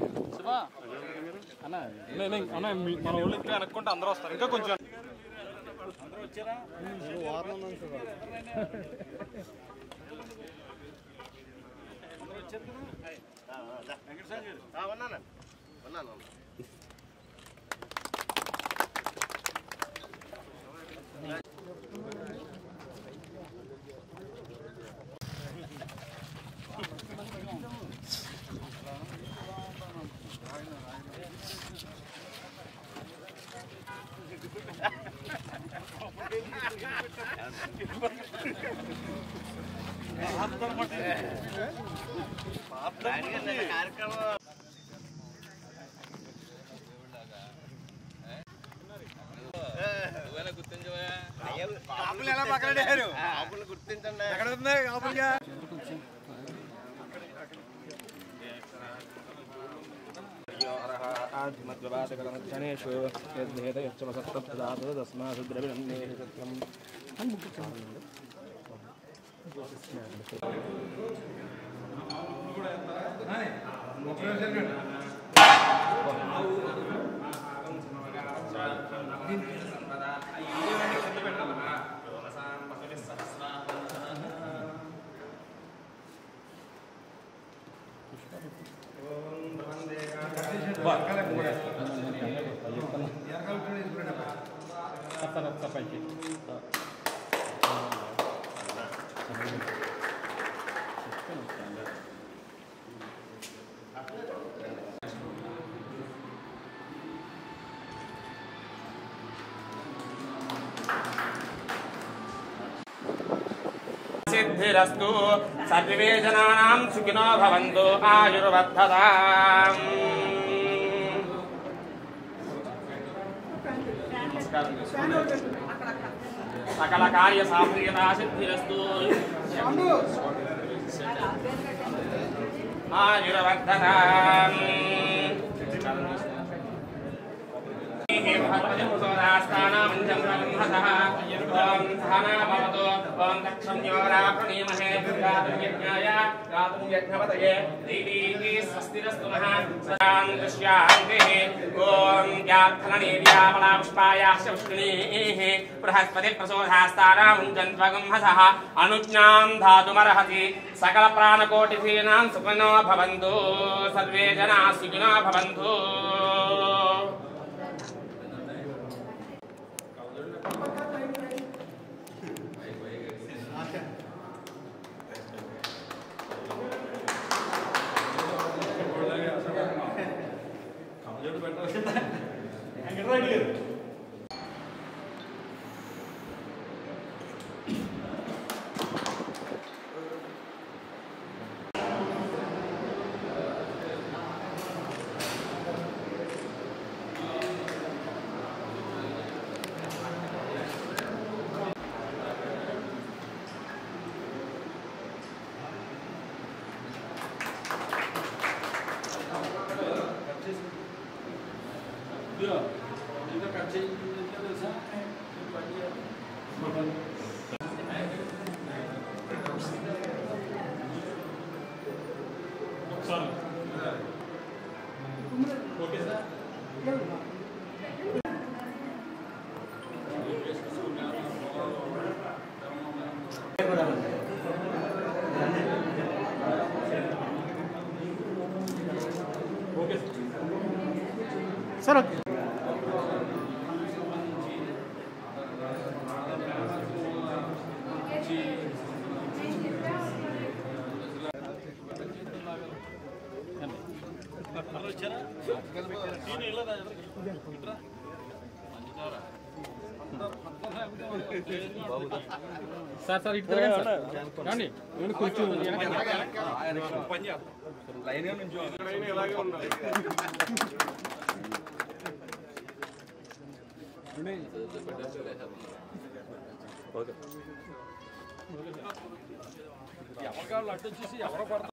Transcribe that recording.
అన్న అన్న మన వాళ్ళు ఇంకా అనుకుంటే అందరూ వస్తారు ఇంకా కొంచెం ఆదిమద్వాదకరమధ్యనేషు యద్భేదయచ్చమసత్తదాతు తస్మాత్ ద్రవిణన్నేషు సత్యం సిద్ధిరస్తు సర్వే జనానాం సుఖినో భవంతు ఆయుర్వర్ధతాం నమస్కారం చేసుకోండి. సకల కార్య సాఫల్యత సిద్ధిరస్తు ఆయుర్వర్ధతాం ఓం దక్షిణ్యోరాప్రణీమహే గాతుర్యజ్ఞాయ గాతుం యజ్ఞపతయే దేవీ స్వస్తిరస్తు మహాన్ దృశ్యాంతే ఓం యార్థనీర్యామలాపుష్పాయాశ్చ పుష్పిణీః బృహస్పతి ప్రసోధాస్తారాముంజన్త్వగం హసః అనుజ్ఞాం ధాతుమర్హతి సకల ప్రాణకోటిధీనాం సుఖినో భవంతు సర్వే జనా సుఖినో భవంతు సార్ సార్ ఇటు తిరగండి సార్ రండి నేను కొంచెం వెనక ఎవరికాళ్ళు అడ్డు వచ్చేసి ఎవరో పడతారు